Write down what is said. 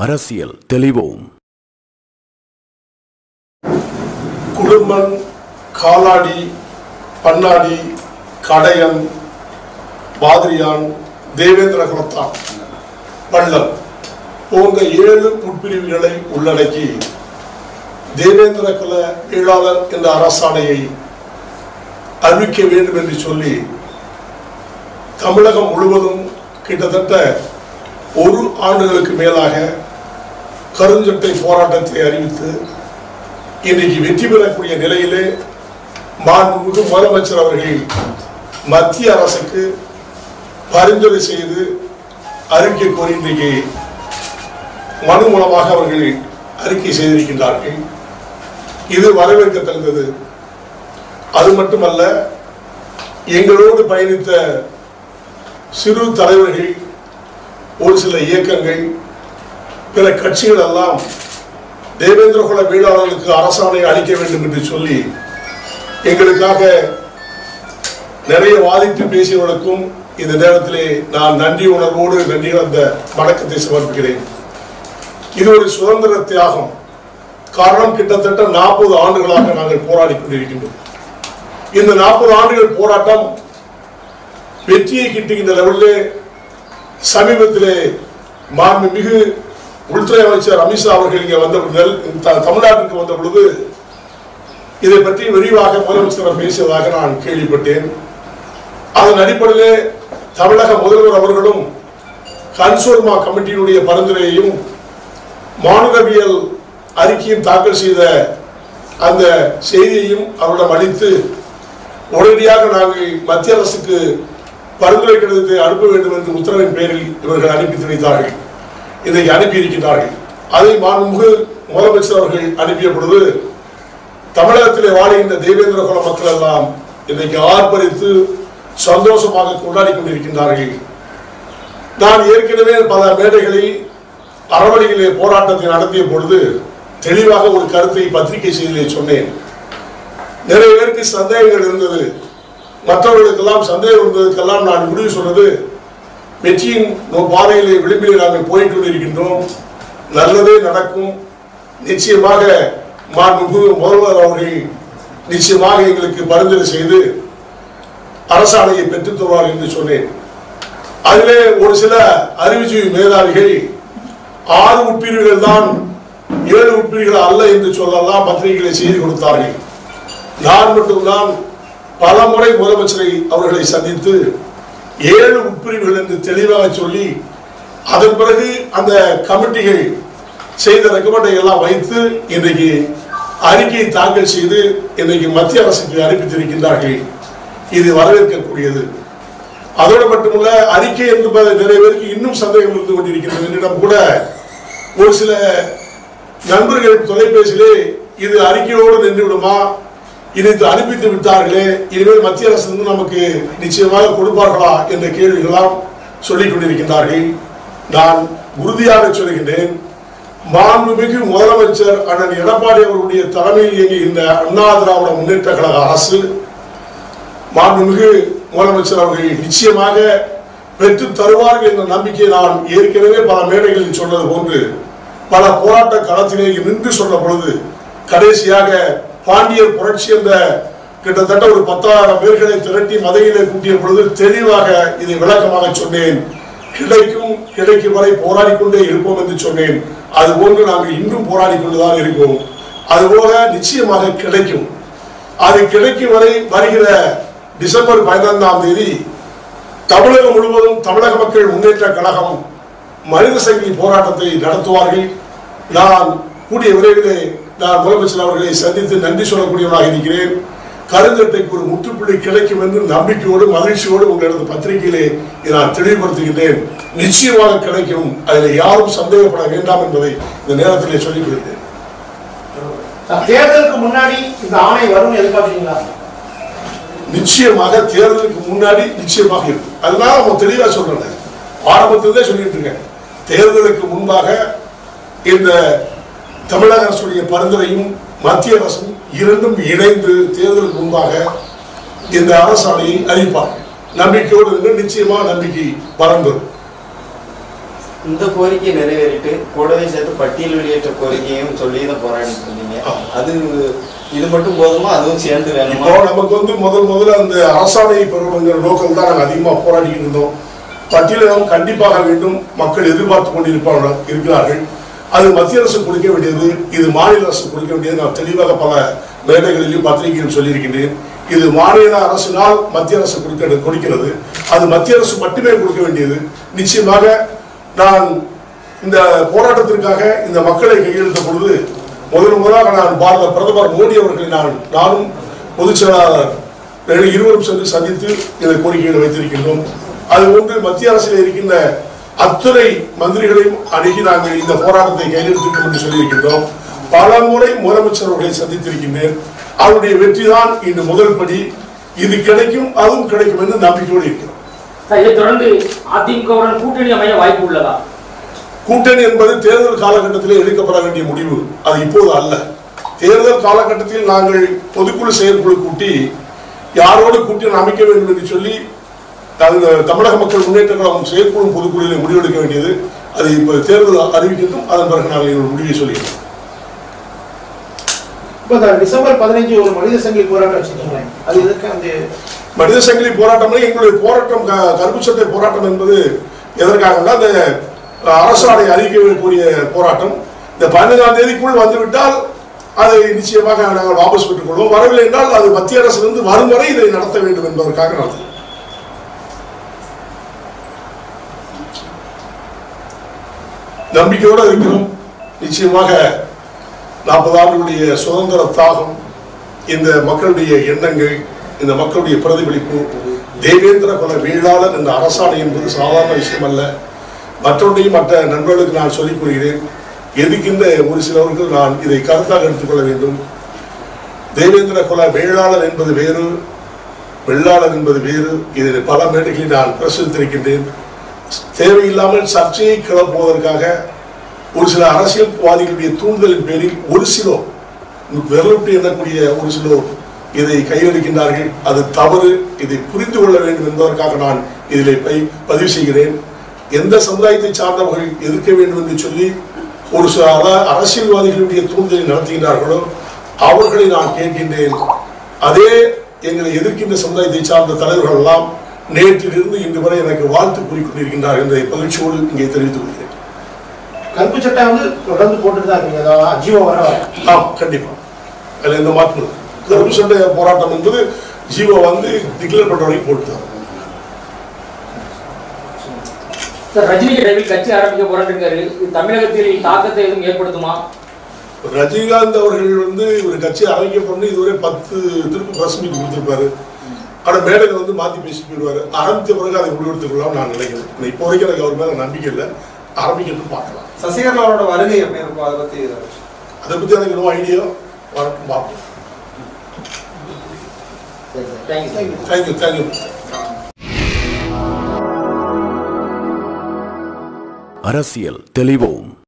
அரசியல் தெளிவோம் குடும்பன் காலாடி பண்ணாடி கடையன் பாதிரியான் தேவேந்திர குலத்தான் வள்ளல் போன்ற ஏழு உட்பிரிவுகளை உள்ளடக்கி தேவேந்திர குல வேளாளர் என்ற அரசாணையை அறிவிக்க வேண்டும் என்று சொல்லி தமிழகம் முழுவதும் கிட்டத்தட்ட ஒரு ஆண்டுகளுக்கு மேலாக கருஞ்சட்டை போராட்டத்தை அறிவித்து இன்றைக்கு வெற்றி பெறக்கூடிய நிலையிலே மாண்புமிகு முதலமைச்சர் அவர்கள் மத்திய அரசுக்கு பரிந்துரை செய்து அறிக்கை கோரி இன்றைக்கு மனு மூலமாக அவர்கள் அறிக்கை செய்திருக்கின்றார்கள் இது வரவேற்கத்தகுந்தது அது மட்டுமல்ல எங்களோடு பயணித்த சிறு தலைவர்கள் ஒரு சில இயக்கங்கள் பிற கட்சிகள் எல்லாம் தேவேந்திர குல வேளாளர்களுக்கு அரசாணை அளிக்க வேண்டும் என்று சொல்லி எங்களுக்காக நிறைய வாதிட்டு பேசியவர்களுக்கும் இந்த நேரத்திலே நான் நன்றி உணர்வோடு நன்றி கலந்த வணக்கத்தை சமர்ப்பிக்கிறேன் இது ஒரு சுதந்திர தியாகம் காரணம் கிட்டத்தட்ட நாற்பது ஆண்டுகளாக நாங்கள் போராடி கொண்டிருக்கின்றோம் இந்த நாற்பது ஆண்டுகள் போராட்டம் வெற்றியை கிட்டுகின்ற லெவலிலே சமீபத்திலே மாண்புமிகு உள்துறை அமைச்சர் அமித்ஷா அவர்கள் இங்கே வந்த நெல் த- தமிழ்நாட்டுக்கு வந்த பொழுது இதை பற்றி விரிவாக முதலமைச்சர் பேசியதாக நான் கேள்விப்பட்டேன் அதன் அடிப்படையிலே தமிழக முதல்வர் அவர்களும் கன்சோர்மா கமிட்டியினுடைய பரிந்துரையையும் மாநிலவியல் அறிக்கையும் தாக்கல் செய்த அந்த செய்தியையும் அவரிடம் அளித்து உடனடியாக நாங்கள் மத்திய அரசுக்கு பரிந்துரை கடிதத்தை அனுப்ப வேண்டும் என்று உத்தரவின் பேரில் இவர்கள் அனுப்பி வைத்தார்கள் இதை அனுப்பி இருக்கின்றார்கள் அதை மாண்புமிகு முதலமைச்சர் அவர்கள் அனுப்பிய பொழுது தமிழகத்திலே வாழுகின்ற தேவேந்திர குல மக்கள் எல்லாம் இன்றைக்கு ஆர்ப்பரித்து சந்தோஷமாக கொண்டாடி கொண்டிருக்கின்றார்கள் நான் ஏற்கனவே பல மேடைகளில் அறவழியிலே போராட்டத்தை நடத்திய பொழுது தெளிவாக ஒரு கருத்தை பத்திரிகை செய்தியிலே சொன்னேன் நிறைய பேருக்கு சந்தேகங்கள் இருந்தது மற்றவர்களுக்கெல்லாம் சந்தேகம் இருந்ததுக்கெல்லாம் நான் முடிவு சொன்னது வெற்றியின் நோ- பாதையிலே விளிம்பிலே நாங்கள் போய்க் கொண்டிருக்கின்றோம் நல்லதே நடக்கும் நிச்சயமாக மாண்புமிகு முதல்வர் அவர்கள் நிச்சயமாக எங்களுக்கு பரிந்துரை செய்து அரசாணையை பெற்றுத் தருவார் என்று சொன்னேன் அதிலே ஒரு சில அறிவுஜீவி மேதாவிகள் ஆறு உட்பிரிவுகள் தான் ஏழு உட்பிரிவுகள் அல்ல என்று சொல்லலாம் பத்திரிகைகளை செய்து கொடுத்தார்கள் நான் மட்டும்தான் பல முறை முதலமைச்சரை அவர்களை சந்தித்து ஏழு உட்பிரிவுகள் என்று தெளிவாக சொல்லி அதன் பிறகு அந்த கமிட்டிகள் செய்த ரெக்கமெண்டை எல்லாம் வைத்து இன்றைக்கு அறிக்கையை தாக்கல் செய்து இன்றைக்கு மத்திய அரசுக்கு அனுப்பித்திருக்கின்றார்கள் இது வரவேற்கக்கூடியது அதோடு மட்டுமல்ல அறிக்கை என்பது நிறைய பேருக்கு இன்னும் சந்தேகம் இருந்து கொண்டிருக்கிறது என்னிடம் கூட ஒரு சில நண்பர்கள் தொலைபேசியிலே இது அறிக்கையோடு நின்று விடுமா இதை அனுப்பித்து விட்டார்களே இனிமேல் மத்திய அரசு வந்து நமக்கு நிச்சயமாக கொடுப்பார்களா என்ற கேள்விகளாம் சொல்லிக் கொண்டிருக்கின்றார்கள் நான் உறுதியாக சொல்கின்றேன் மாண்புமிகு முதலமைச்சர் அண்ணன் எடப்பாடி அவர்களுடைய தலைமையில் இயங்குகின்ற அண்ணா திராவிட முன்னேற்ற கழக அரசு மாண்புமிகு முதலமைச்சர் அவர்கள் நிச்சயமாக பெற்று தருவார்கள் என்ற நம்பிக்கை நான் ஏற்கனவே பல மேடைகளில் சொன்னது போன்று பல போராட்ட களத்திலே நின்று சொன்ன பொழுது கடைசியாக பாண்டியர் புரட்சி என்ற கிட்டத்தட்ட ஒரு பத்தாயிரம் பேர்களை திரட்டி மதையிலே கூட்டிய பொழுது தெளிவாக இதை விளக்கமாக சொன்னேன் கிடைக்கும் கிடைக்கும் வரை போராடி கொண்டே இருப்போம் என்று சொன்னேன் அதுபோன்று நாங்கள் இன்னும் போராடி கொண்டுதான் இருக்கோம் அதுபோல நிச்சயமாக கிடைக்கும் அது கிடைக்கும் வரை வருகிற டிசம்பர் பதினைந்தாம் தேதி தமிழகம் முழுவதும் தமிழக மக்கள் முன்னேற்ற கழகம் மனித சங்கிலி போராட்டத்தை நடத்துவார்கள் நான் கூடிய விரைவிலே நான் முதலமைச்சர் அவர்களை சந்தித்து நன்றி சொல்லக்கூடியவனாக இருக்கிறேன் கருந்தட்டைக்கு ஒரு முற்றுப்புள்ளி கிடைக்கும் என்று நம்பிக்கையோடு மகிழ்ச்சியோடு உங்களது பத்திரிகையிலே இதை நான் தெளிவுபடுத்துகின்றேன் நிச்சயமாக கிடைக்கும் அதில் யாரும் சந்தேகப்பட வேண்டாம் என்பதை இந்த நேரத்திலே சொல்லிக் கொள்கிறேன் தேர்தலுக்கு முன்னாடி இந்த ஆணை வரும் எதிர்பார்க்கறீங்களா நிச்சயமாக தேர்தலுக்கு முன்னாடி நிச்சயமாக இருக்கும் அதனால நம்ம தெளிவா சொல்றேன் ஆரம்பத்திலே சொல்லிட்டு இருக்கேன் தேர்தலுக்கு முன்பாக இந்த தமிழக அரசுடைய பரிந்துரையும் மத்திய அரசும் இரண்டும் இணைந்து தேர்தலுக்கு முன்பாக இந்த அரசாணையை அறிவிப்பார்கள் நம்பிக்கையோடு இருங்க நிச்சயமா நம்பிக்கை பலன் பெறும் இந்த கோரிக்கை நிறைவேறிட்டு கூடவே சேர்த்து பட்டியல் வெளியேற்ற கோரிக்கையும் சொல்லி தான் போராடிட்டு இருந்தீங்க ஆமா. அது இது மட்டும் போதுமா அதுவும் சேர்ந்து வேணுமா இப்போ நமக்கு வந்து முதல் முதல்ல அந்த அரசாணை பெறணுங்கிற நோக்கம் தான் நாங்கள் அதிகமாக போராடிக்கிட்டு இருந்தோம் பட்டியலிடம் கண்டிப்பாக வேண்டும் மக்கள் எதிர்பார்த்து கொண்டிருப்பார்கள் இருக்கிறார்கள் அது மத்திய அரசு கொடுக்க வேண்டியது இது மாநில அரசு கொடுக்க வேண்டியது நான் தெளிவாக பல மேடைகளிலும் பத்திரிகையில் சொல்லியிருக்கின்றேன் இது மாநில அரசினால் மத்திய அரசு கொடுக்க கொடுக்கிறது அது மத்திய அரசு மட்டுமே கொடுக்க வேண்டியது நிச்சயமாக நான் இந்த போராட்டத்திற்காக இந்த மக்களை கையெழுத்த பொழுது முதல் முதலாக நான் பாரத பிரதமர் மோடி அவர்களை நான் நானும் பொதுச் செயலாளர் ரெண்டு இருவரும் சென்று சந்தித்து இந்த கோரிக்கைகளை வைத்திருக்கின்றோம் அது ஒன்று மத்திய அரசில் இருக்கின்ற அத்துறை மந்திரிகளையும் அணுகி நாங்கள் இந்த போராட்டத்தை கையெழுத்திட்டோம் என்று சொல்லியிருக்கின்றோம் பல முறை முதலமைச்சர் அவர்களை சந்தித்திருக்கின்றேன் அவருடைய வெற்றிதான் இன்று முதல் படி இது கிடைக்கும் அதுவும் கிடைக்கும் என்று நம்பிக்கையோடு இருக்கிறோம் சார், இதைத் தொடர்ந்து அதிமுகவுடன் கூட்டணி அமைய வாய்ப்பு உள்ளதா கூட்டணி என்பது தேர்தல் காலகட்டத்திலே எடுக்கப்பட வேண்டிய முடிவு அது இப்போது அல்ல தேர்தல் காலகட்டத்தில் நாங்கள் பொதுக்குழு செயற்குழு கூட்டி யாரோடு கூட்டணி அமைக்க வேண்டும் என்று சொல்லி அந்த தமிழக மக்கள் முன்னேற்ற கழகம் செயற்குழு பொதுக்குழுவில் முடிவெடுக்க வேண்டியது அது இப்போ தேர்தல் அறிவிக்கட்டும் அதன் பிறகு நாங்கள் எங்கள் முடிவை சொல்லிடுவோம் இப்போ இந்த டிசம்பர் பதினஞ்சு ஒரு மனித சங்கிலி போராட்டம் வச்சிருக்கீங்களே அது எதுக்கு அந்த மனித சங்கிலி போராட்டம் எங்களுடைய போராட்டம் க- கருப்பு சட்டை போராட்டம் என்பது எதற்காகனா அந்த அரசாணை அறிவிக்கக்கூடிய போராட்டம் இந்த பதினைந்தாம் தேதிக்குள் வந்துவிட்டால் அதை நிச்சயமாக நாங்கள் வாபஸ் பெற்றுக் கொள்வோம் வரவில்லை என்றால் அது மத்திய அரசிலிருந்து வரும் வரை இதை நடத்த வேண்டும் என்பதற்காக நடத்தும் நம்பிக்கையோடு இருக்கிறோம் நிச்சயமாக நாற்பது ஆண்டுகளுடைய சுதந்திர தாகம் இந்த மக்களுடைய எண்ணங்கள் இந்த மக்களுடைய பிரதிபலிப்பு தேவேந்திர குல வேளாளர் என்ற அரசாணை என்பது சாதாரண விஷயம் அல்ல மற்றொன்றையும் மற்ற நண்பர்களுக்கு நான் சொல்லிக் கொள்கிறேன் எதுக்கின்ற ஒரு சிலவர்கள் நான் இதை கருத்தாக எடுத்துக்கொள்ள வேண்டும் தேவேந்திர குல வேளாளர் என்பது வேறு வெள்ளாளர் என்பது வேறு இதை பல மேடைகளில் நான் பிரசுரித்திருக்கின்றேன் தேவையில்லாமல் சர்ச்சையை கிளப்புவதற்காக ஒரு சில அரசியல்வாதிகளுடைய தூண்டுதலின் பேரில் ஒரு சிலோர் விரலிட்டு எண்ணக்கூடிய ஒரு சிலோர் இதை கையெடுக்கின்றார்கள் அது தவறு இதை புரிந்து கொள்ள வேண்டும் என்பதற்காக நான் இதில் பை- பதிவு செய்கிறேன் எந்த சமுதாயத்தை சார்ந்தவர்கள் எதிர்க்க வேண்டும் என்று சொல்லி ஒரு சில அர- அரசியல்வாதிகளுடைய தூண்டுதலை நடத்துகின்றார்களோ அவர்களை நான் கேட்கின்றேன் அதே எங்களை எதிர்க்கின்ற சமுதாயத்தை சார்ந்த தலைவர்கள் எல்லாம் நேற்றிலிருந்து இன்று வரை எனக்கு வாழ்த்து கூறிக்கொண்டிருக்கின்றார் என்ற மகிழ்ச்சியோடு இங்கே தெரிவித்துக் கொள்கிறேன் கருப்பு சட்டை வந்து தொடர்ந்து போட்டுட்டு தான் இருக்கீங்க அதாவது அஜீவோ வர வர ஆம் கண்டிப்பா அதில் எந்த மாற்றம் இல்லை. கருப்பு சட்டை போராட்டம் என்பது ஜீவோ வந்து டிக்ளேர் பண்ற வரைக்கும் போட்டுதான் சார் ரஜினி விரைவில் கட்சி ஆரம்பிக்க போராட்டிருக்காரு இது தமிழகத்தில் தாக்கத்தை எதுவும் ஏற்படுத்துமா ரஜினிகாந்த் அவர்கள் வந்து ஒரு கட்சி ஆரம்பிக்க பண்ணி இதுவரை பத்து திருப்பி பிரஸ் மீட் கொடுத்திருப்பாரு ஆனா மேடையில வந்து மாத்தி பேசிட்டு போயிடுவாரு ஆரம்பித்த பிறகு அதை முடிவெடுத்துக்கலாம் நான் நினைக்கிறேன் ஆனா இப்போ வரைக்கும் எனக்கு அவர் மேல நம்பிக்கை இல்லை ஆரம்பிக்கட்டும் பார்க்கலாம் சசிகலாவோட வருகை எப்படி இருக்கும் அதை பத்தி அதை பத்தி எனக்கு இன்னும் ஐடியா வரட்டும் பார்ப்போம் தேங்க்யூ தேங்க்யூ தேங்க்யூ அரசியல் தெளிவோம்